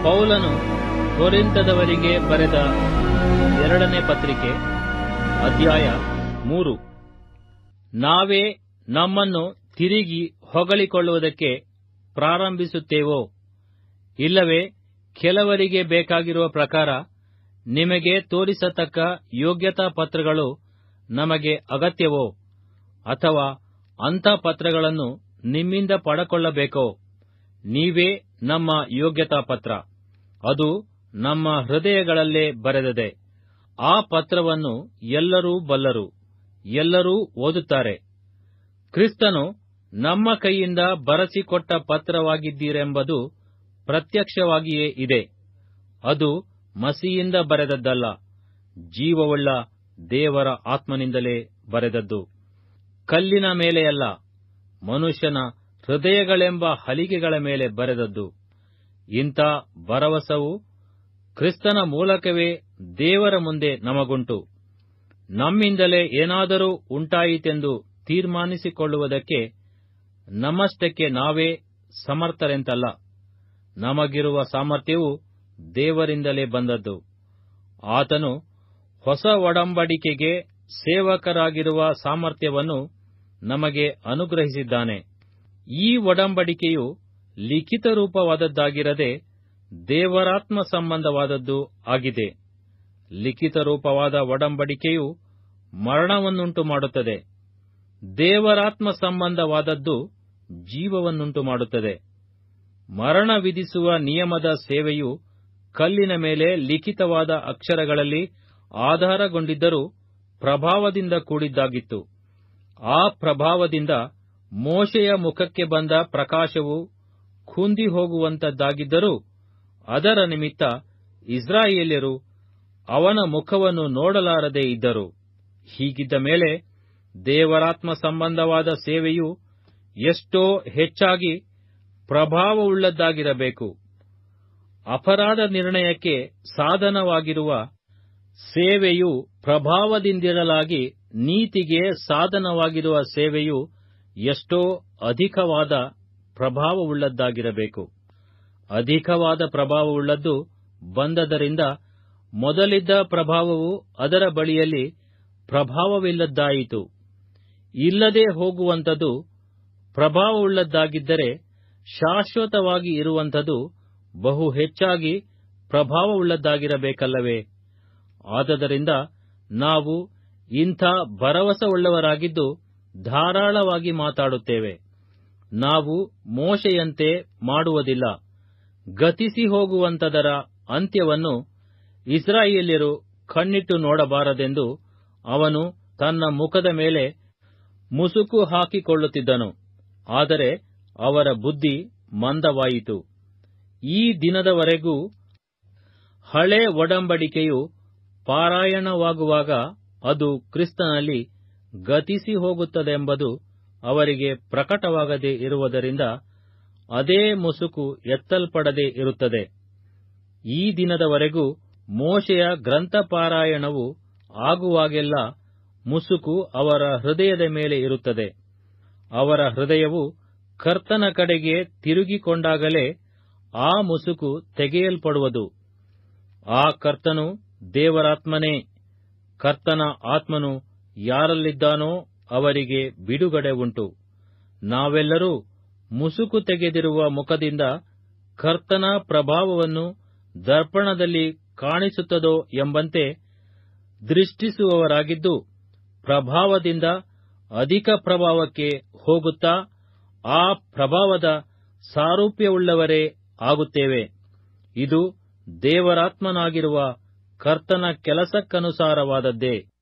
ಪೌಲನು ಕೊರಿಂತದವರಿಗೆ ಬರೆದ ಎರಡನೇ ಪತ್ರಿಕೆ ಅಧ್ಯಾಯ ಮೂರು ನಾವೇ ನಮ್ಮನ್ನು ತಿರುಗಿ ಹೊಗಳಿಕೊಳ್ಳುವುದಕ್ಕೆ ಪ್ರಾರಂಭಿಸುತ್ತೇವೋ ಇಲ್ಲವೇ ಕೆಲವರಿಗೆ ಬೇಕಾಗಿರುವ ಪ್ರಕಾರ ನಿಮಗೆ ತೋರಿಸತಕ್ಕ ಯೋಗ್ಯತಾ ಪತ್ರಗಳು ನಮಗೆ ಅಗತ್ಯವೋ ಅಥವಾ ಅಂಥ ಪತ್ರಗಳನ್ನು ನಿಮ್ಮಿಂದ ಪಡಕೊಳ್ಳಬೇಕೋ ನೀವೇ ನಮ್ಮ ಯೋಗ್ಯತಾ ಪತ್ರ ಅದು ನಮ್ಮ ಹೃದಯಗಳಲ್ಲೇ ಬರೆದದೆ ಆ ಪತ್ರವನ್ನು ಎಲ್ಲರೂ ಬಲ್ಲರು ಎಲ್ಲರೂ ಓದುತ್ತಾರೆ ಕ್ರಿಸ್ತನು ನಮ್ಮ ಕೈಯಿಂದ ಬರೆಸಿಕೊಟ್ಟ ಪತ್ರವಾಗಿದ್ದೀರೆಂಬುದು ಪ್ರತ್ಯಕ್ಷವಾಗಿಯೇ ಇದೆ ಅದು ಮಸಿಯಿಂದ ಬರೆದದ್ದಲ್ಲ ಜೀವವುಳ್ಳ ದೇವರ ಆತ್ಮನಿಂದಲೇ ಬರೆದದ್ದು ಕಲ್ಲಿನ ಮೇಲೆಯಲ್ಲ ಮನುಷ್ಯನ ಹೃದಯಗಳೆಂಬ ಹಲಿಗೆಗಳ ಮೇಲೆ ಬರೆದದ್ದು ಇಂಥ ಭರವಸವು ಕ್ರಿಸ್ತನ ಮೂಲಕವೇ ದೇವರ ಮುಂದೆ ನಮಗುಂಟು ನಮ್ಮಿಂದಲೇ ಏನಾದರೂ ಉಂಟಾಯಿತೆಂದು ತೀರ್ಮಾನಿಸಿಕೊಳ್ಳುವುದಕ್ಕೆ ನಮ್ಮಷ್ಟಕ್ಕೆ ನಾವೇ ಸಮರ್ಥರೆಂತಲ್ಲ ನಮಗಿರುವ ಸಾಮರ್ಥ್ಯವು ದೇವರಿಂದಲೇ ಬಂದದ್ದು ಆತನು ಹೊಸ ಒಡಂಬಡಿಕೆಗೆ ಸೇವಕರಾಗಿರುವ ಸಾಮರ್ಥ್ಯವನ್ನು ನಮಗೆ ಅನುಗ್ರಹಿಸಿದ್ದಾನೆ ಈ ಒಡಂಬಡಿಕೆಯು ಲಿಖಿತ ರೂಪವಾದದ್ದಾಗಿರದೆ ದೇವರಾತ್ಮ ಸಂಬಂಧವಾದದ್ದು ಆಗಿದೆ ಲಿಖಿತ ರೂಪವಾದ ಒಡಂಬಡಿಕೆಯು ಮರಣವನ್ನುಂಟು ಮಾಡುತ್ತದೆ ದೇವರಾತ್ಮ ಸಂಬಂಧವಾದದ್ದು ಜೀವವನ್ನುಂಟು ಮಾಡುತ್ತದೆ ಮರಣ ವಿಧಿಸುವ ನಿಯಮದ ಸೇವೆಯು ಕಲ್ಲಿನ ಮೇಲೆ ಲಿಖಿತವಾದ ಅಕ್ಷರಗಳಲ್ಲಿ ಆಧಾರಗೊಂಡಿದ್ದರೂ ಪ್ರಭಾವದಿಂದ ಕೂಡಿದ್ದಾಗಿತ್ತು ಆ ಪ್ರಭಾವದಿಂದ ಮೋಶೆಯ ಮುಖಕ್ಕೆ ಬಂದ ಪ್ರಕಾಶವು ಕುಂದಿ ಹೋಗುವಂತದ್ದಾಗಿದ್ದರೂ ಅದರ ನಿಮಿತ್ತ ಇಸ್ರಾಯೇಲ್ಯರು ಅವನ ಮುಖವನ್ನು ನೋಡಲಾರದೆ ಇದ್ದರು ಹೀಗಿದ್ದ ಮೇಲೆ ದೇವರಾತ್ಮ ಸಂಬಂಧವಾದ ಸೇವೆಯು ಎಷ್ಟೋ ಹೆಚ್ಚಾಗಿ ಪ್ರಭಾವವುಳ್ಳದ್ದಾಗಿರಬೇಕು ಅಪರಾಧ ನಿರ್ಣಯಕ್ಕೆ ಸಾಧನವಾಗಿರುವ ಸೇವೆಯು ಪ್ರಭಾವದಿಂದಿರಲಾಗಿ ನೀತಿಗೆ ಸಾಧನವಾಗಿರುವ ಸೇವೆಯು ಎಷ್ಟೋ ಅಧಿಕವಾದ ಪ್ರಭಾವವುಳ್ಳದ್ದಾಗಿರಬೇಕು ಅಧಿಕವಾದ ಪ್ರಭಾವವುಳ್ಳದ್ದು ಬಂದದರಿಂದ ಮೊದಲಿದ್ದ ಪ್ರಭಾವವು ಅದರ ಬಳಿಯಲ್ಲಿ ಪ್ರಭಾವವಿಲ್ಲದ್ದಾಯಿತು ಇಲ್ಲದೆ ಹೋಗುವಂಥದ್ದು ಪ್ರಭಾವವುಳ್ಳದ್ದಾಗಿದ್ದರೆ ಶಾಶ್ವತವಾಗಿ ಇರುವಂಥದ್ದು ಬಹು ಹೆಚ್ಚಾಗಿ ಪ್ರಭಾವವುಳ್ಳದ್ದಾಗಿರಬೇಕಲ್ಲವೇ ಆದದರಿಂದ ನಾವು ಇಂಥ ಭರವಸವುಳ್ಳವರಾಗಿದ್ದು ಧಾರಾಳವಾಗಿ ಮಾತಾಡುತ್ತೇವೆ ನಾವು ಮೋಶೆಯಂತೆ ಮಾಡುವುದಿಲ್ಲ ಗತಿಸಿ ಹೋಗುವಂತದರ ಅಂತ್ಯವನ್ನು ಇಸ್ರಾಯೇಲ್ಯರು ಕಣ್ಣಿಟ್ಟು ನೋಡಬಾರದೆಂದು ಅವನು ತನ್ನ ಮುಖದ ಮೇಲೆ ಮುಸುಕು ಹಾಕಿಕೊಳ್ಳುತ್ತಿದ್ದನು ಆದರೆ ಅವರ ಬುದ್ಧಿ ಮಂದವಾಯಿತು ಈ ದಿನದವರೆಗೂ ಹಳೆ ಒಡಂಬಡಿಕೆಯು ಪಾರಾಯಣವಾಗುವಾಗ ಅದು ಕ್ರಿಸ್ತನಲ್ಲಿ ಗತಿಸಿ ಹೋಗುತ್ತದೆಂಬುದು ಅವರಿಗೆ ಪ್ರಕಟವಾಗದೇ ಇರುವುದರಿಂದ ಅದೇ ಮುಸುಕು ಎತ್ತಲ್ಪಡದೆ ಇರುತ್ತದೆ ಈ ದಿನದವರೆಗೂ ಮೋಶೆಯ ಗ್ರಂಥಪಾರಾಯಣವು ಆಗುವಾಗೆಲ್ಲ ಮುಸುಕು ಅವರ ಹೃದಯದ ಮೇಲೆ ಇರುತ್ತದೆ ಅವರ ಹೃದಯವು ಕರ್ತನ ಕಡೆಗೆ ತಿರುಗಿಕೊಂಡಾಗಲೇ ಆ ಮುಸುಕು ತೆಗೆಯಲ್ಪಡುವುದು ಆ ಕರ್ತನು ದೇವರಾತ್ಮನೇ ಕರ್ತನ ಆತ್ಮನು ಯಾರಲ್ಲಿದ್ದಾನೋ ಅವರಿಗೆ ಬಿಡುಗಡೆ ಉಂಟು ನಾವೆಲ್ಲರೂ ಮುಸುಕು ತೆಗೆದಿರುವ ಮುಖದಿಂದ ಕರ್ತನ ಪ್ರಭಾವವನ್ನು ದರ್ಪಣದಲ್ಲಿ ಕಾಣಿಸುತ್ತದೋ ಎಂಬಂತೆ ದೃಷ್ಟಿಸುವವರಾಗಿದ್ದು ಪ್ರಭಾವದಿಂದ ಅಧಿಕ ಪ್ರಭಾವಕ್ಕೆ ಹೋಗುತ್ತಾ ಆ ಪ್ರಭಾವದ ಸಾರೂಪ್ಯವುಳ್ಳವರೇ ಆಗುತ್ತೇವೆ ಇದು ದೇವರಾತ್ಮನಾಗಿರುವ ಕರ್ತನ ಕೆಲಸಕ್ಕನುಸಾರವಾದದ್ದೇ